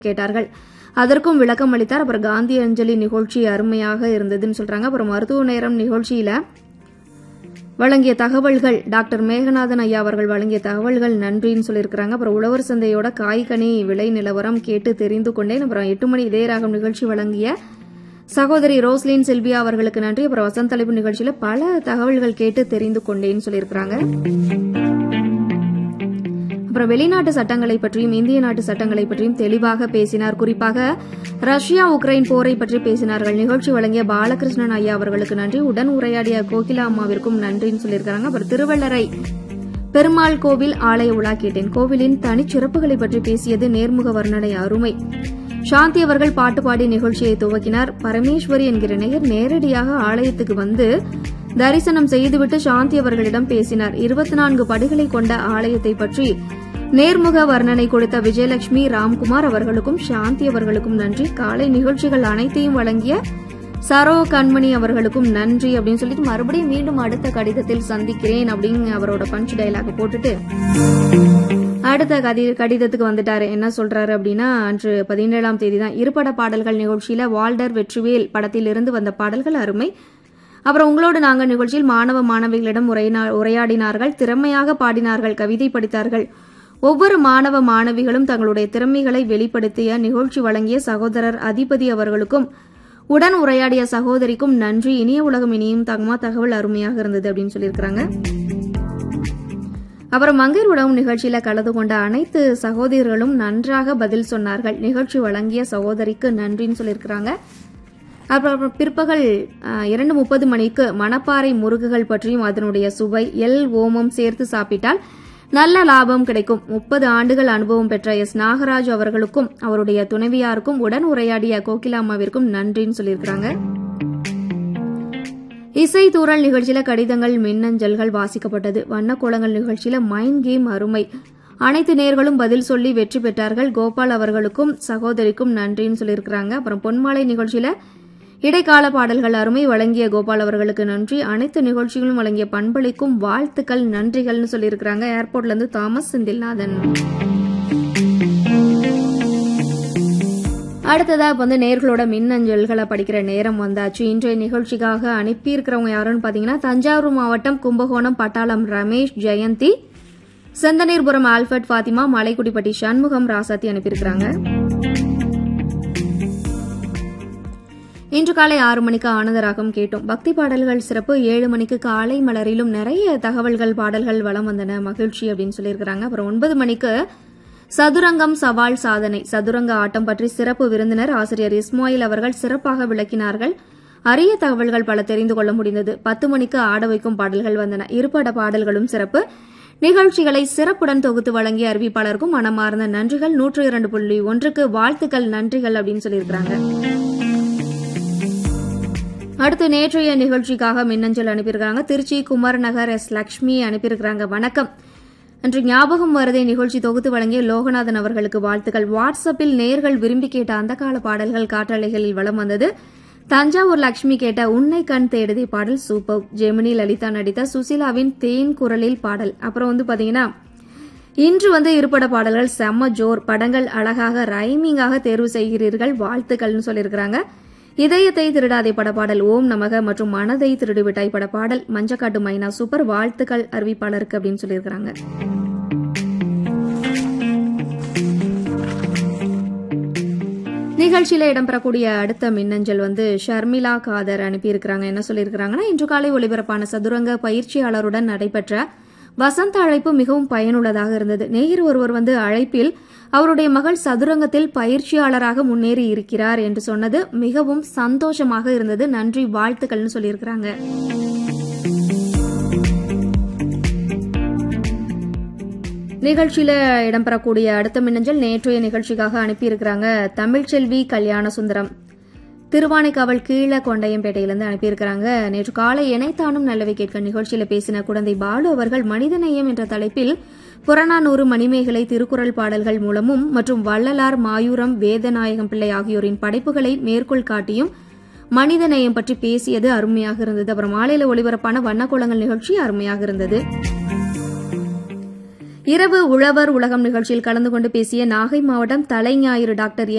கேட்டார்கள் அதற்கும் விளக்கம் அளித்தார் அப்புறம் காந்தி அஞ்சலி நிகழ்ச்சி அருமையாக இருந்ததுன்னு சொல்றாங்க அப்புறம் மருத்துவ நேரம் நிகழ்ச்சியில வழங்கிய தகவல்கள் டாக்டர் மேகநாதன் ஐயா அவர்கள் வழங்கிய தகவல்கள் நன்றின்னு சொல்லியிருக்கிறாங்க அப்புறம் உழவர் சந்தையோட காய்கனி விலை நிலவரம் கேட்டு தெரிந்து கொண்டேன் அப்புறம் எட்டு மணி இதயராகம் நிகழ்ச்சி வழங்கிய சகோதரி ரோஸ்லின் செல்வியா அவர்களுக்கு நன்றி அப்புறம் வசந்த் தலைப்பு நிகழ்ச்சியில பல தகவல்கள் கேட்டு தெரிந்து கொண்டேன்னு சொல்லியிருக்கிறாங்க அப்புறம் வெளிநாட்டு சட்டங்களை பற்றியும் இந்திய நாட்டு சட்டங்களை பற்றியும் தெளிவாக பேசினார் குறிப்பாக ரஷ்யா உக்ரைன் போரை பற்றி பேசினார்கள் நிகழ்ச்சி வழங்கிய பாலகிருஷ்ணன் ஐயா அவர்களுக்கு நன்றி உடன் உரையாடிய கோகிலா அம்மாவிற்கும் நன்றின்னு சொல்லியிருக்காங்க அப்புறம் திருவள்ளரை பெருமாள் கோவில் ஆலய உலா கேட்டேன் கோவிலின் தனிச்சிறப்புகளை பற்றி பேசியது நேர்முக வர்ணனை அருமை சாந்தி அவர்கள் பாட்டு பாடி நிகழ்ச்சியை துவக்கினார் பரமேஸ்வரி என்கிற நேயர் நேரடியாக ஆலயத்துக்கு வந்து தரிசனம் செய்துவிட்டு சாந்தி அவர்களிடம் பேசினார் இருபத்தி நான்கு படிகளை கொண்ட ஆலயத்தை பற்றி நேர்முக வர்ணனை கொடுத்த விஜயலட்சுமி ராம்குமார் அவர்களுக்கும் சாந்தி அவர்களுக்கும் நன்றி காலை நிகழ்ச்சிகள் அனைத்தையும் வழங்கிய சரோ கண்மணி அவர்களுக்கும் நன்றி அப்படின்னு சொல்லிட்டு மறுபடியும் மீண்டும் அடுத்த கடிதத்தில் சந்திக்கிறேன் அப்படின்னு அவரோட பஞ்ச் டைலாக் போட்டுட்டு அடுத்த கதி கடிதத்துக்கு வந்துட்டாரு என்ன சொல்றாரு அப்படின்னா அன்று பதினேழாம் தேதி தான் இருபட பாடல்கள் நிகழ்ச்சியில வால்டர் வெற்றிவேல் படத்தில் இருந்து வந்த பாடல்கள் அருமை அப்புறம் உங்களோடு நாங்கள் நிகழ்ச்சியில் மாணவ மாணவிகளிடம் உரையினா- உரையாடினார்கள் திறமையாக பாடினார்கள் கவிதை படித்தார்கள் ஒவ்வொரு மாணவ மாணவிகளும் தங்களுடைய திறமைகளை வெளிப்படுத்திய நிகழ்ச்சி வழங்கிய சகோதரர் அதிபதி அவர்களுக்கும் உடன் உரையாடிய சகோதரிக்கும் நன்றி இனிய உலகம் இனியும் தகமா தகவல் அருமையாக இருந்தது அப்படின்னு சொல்லியிருக்கிறாங்க அப்புறம் மங்கையர் உணவு நிகழ்ச்சியில கலந்து கொண்ட அனைத்து சகோதரர்களும் நன்றாக பதில் சொன்னார்கள் நிகழ்ச்சி வழங்கிய சகோதரிக்கு நன்றின்னு சொல்லியிருக்கிறாங்க அப்புறம் பிற்பகல் அஹ், இரண்டு முப்பது மணிக்கு மணப்பாறை முருகுகள் பற்றியும் அதனுடைய சுவை எல் ஓமம் சேர்த்து சாப்பிட்டால் நல்ல லாபம் கிடைக்கும் முப்பது ஆண்டுகள் அனுபவம் பெற்ற எஸ் நாகராஜ் அவர்களுக்கும் அவருடைய துணைவியாருக்கும் உடன் உரையாடிய கோகிலாம்மாவிற்கும் நன்றின்னு சொல்லியிருக்கிறாங்க இசை தூரல் நிகழ்ச்சியில கடிதங்கள் மின்னஞ்சல்கள் வாசிக்கப்பட்டது வண்ணக்கோலங்கள் நிகழ்ச்சியில மைண்ட் கேம் அருமை அனைத்து நேர்களும் பதில் சொல்லி வெற்றி பெற்றார்கள் கோபால் அவர்களுக்கும் சகோதரிக்கும் நன்றின்னு சொல்லியிருக்கிறாங்க அப்புறம் பொன்மாலை நிகழ்ச்சியில இடைக்கால பாடல்கள் அருமை வழங்கிய கோபால் அவர்களுக்கு நன்றி அனைத்து நிகழ்ச்சிகளும் வழங்கிய பண்பளிக்கும் வாழ்த்துக்கள் நன்றிகள்னு சொல்லியிருக்கிறாங்க ஏர்போர்ட்ல இருந்து தாமஸ் செந்தில்நாதன் அடுத்ததா இப்ப வந்து நேர்களோட மின்னஞ்சல்களை படிக்கிற நேரம் வந்தாச்சு இன்றைய நிகழ்ச்சிக்காக அனுப்பியிருக்கிறவங்க யாருன்னு பாத்தீங்கன்னா தஞ்சாவூர் மாவட்டம் கும்பகோணம் பட்டாளம் ரமேஷ் ஜெயந்தி செந்தனீர்புரம் ஆல்பர்ட் ஃபாத்திமா மலைக்குடிப்பட்டி சண்முகம் ராசாத்தி அனுப்பியிருக்கிறாங்க இன்று காலை ஆறு மணிக்கு ஆனந்தராகம் கேட்டோம் பக்தி பாடல்கள் சிறப்பு ஏழு மணிக்கு காலை மலரிலும் நிறைய தகவல்கள் பாடல்கள் வலம் வந்தன மகிழ்ச்சி அப்படின்னு சொல்லியிருக்கிறாங்க அப்புறம் ஒன்பது மணிக்கு சதுரங்கம் சவால் சாதனை சதுரங்க ஆட்டம் பற்றி சிறப்பு விருந்தினர் ஆசிரியர் இஸ்மாயில் அவர்கள் சிறப்பாக விளக்கினார்கள் அரிய தகவல்கள் பல தெரிந்து கொள்ள முடிந்தது பத்து மணிக்கு ஆட வைக்கும் பாடல்கள் வந்தன இருபட பாடல்களும் சிறப்பு நிகழ்ச்சிகளை சிறப்புடன் தொகுத்து வழங்கிய அறிவிப்பாளருக்கும் மனமார்ந்த நன்றிகள் நூற்று இரண்டு புள்ளி ஒன்றுக்கு வாழ்த்துக்கள் நன்றிகள் அப்படின்னு சொல்லியிருக்கிறாங்க அடுத்து நேற்றைய நிகழ்ச்சிக்காக மின்னஞ்சல் அனுப்பியிருக்காங்க திருச்சி குமார் நகர் எஸ் லக்ஷ்மி அனுப்பியிருக்கிறாங்க வணக்கம் அன்று ஞாபகம் வருதை நிகழ்ச்சி தொகுத்து வழங்கிய லோகநாதன் அவர்களுக்கு வாழ்த்துக்கள் வாட்ஸ்அப்பில் நேர்கள் விரும்பி கேட்ட அந்த கால பாடல்கள் காற்றலைகளில் வலம் வந்தது தஞ்சாவூர் லக்ஷ்மி கேட்ட உன்னை கண் தேடுதே பாடல் சூப்பர் ஜெமினி லலிதா நடித்த சுசிலாவின் தேன் குரலில் பாடல் அப்புறம் வந்து பாத்தீங்கன்னா இன்று வந்து இருபட பாடல்கள் செம்ம ஜோர் படங்கள் அழகாக ரைமிங்காக தேர்வு செய்கிறீர்கள் வாழ்த்துக்கள்னு சொல்லியிருக்கிறாங்க இதயத்தை திருடாதே படப்பாடல் ஓம் நமக மற்றும் மனதை திருடுவிட்டாய் படப்பாடல் மஞ்சக்காட்டு மைனா சூப்பர் வாழ்த்துக்கள் அறிவிப்பாளருக்கு அப்படின்னு சொல்லியிருக்கிறாங்க நிகழ்ச்சியில இடம்பெறக்கூடிய அடுத்த மின்னஞ்சல் வந்து ஷர்மிளா காதர் அனுப்பியிருக்கிறாங்க என்ன சொல்லியிருக்கிறாங்கன்னா இன்று காலை ஒலிபரப்பான சதுரங்க பயிற்சியாளருடன் நடைபெற்ற வசந்த அழைப்பு மிகவும் பயனுள்ளதாக இருந்தது நேயர் ஒருவர் வந்து அழைப்பில் அவருடைய மகள் சதுரங்கத்தில் பயிற்சியாளராக முன்னேறி இருக்கிறார் என்று சொன்னது மிகவும் சந்தோஷமாக இருந்தது நன்றி வாழ்த்துக்கள்னு சொல்லியிருக்கிறாங்க நிகழ்ச்சியில இடம்பெறக்கூடிய அடுத்த மின்னஞ்சல் நேற்றைய நிகழ்ச்சிக்காக அனுப்பியிருக்கிறாங்க தமிழ்ச்செல்வி கல்யாண சுந்தரம் திருவானைக்காவல் கீழ கொண்டையம்பேட்டையிலிருந்து அனுப்பியிருக்கிறாங்க நேற்று காலை இணைத்தானும் நல்லவை கேட்க நிகழ்ச்சியில பேசின குழந்தை பாலு அவர்கள் மனிதநேயம் என்ற தலைப்பில் புறநானூறு மணிமேகலை திருக்குறள் பாடல்கள் மூலமும் மற்றும் வள்ளலார் மாயூரம் வேதநாயகம் பிள்ளை ஆகியோரின் படைப்புகளை மேற்கோள் காட்டியும் மனிதநேயம் பற்றி பேசியது அருமையாக இருந்தது அப்புறம் மாலையில ஒளிபரப்பான வண்ணக்கோலங்கள் நிகழ்ச்சி அருமையாக இருந்தது இரவு உழவர் உலகம் நிகழ்ச்சியில் கலந்து கொண்டு பேசிய நாகை மாவட்டம் தலைஞாயிறு டாக்டர்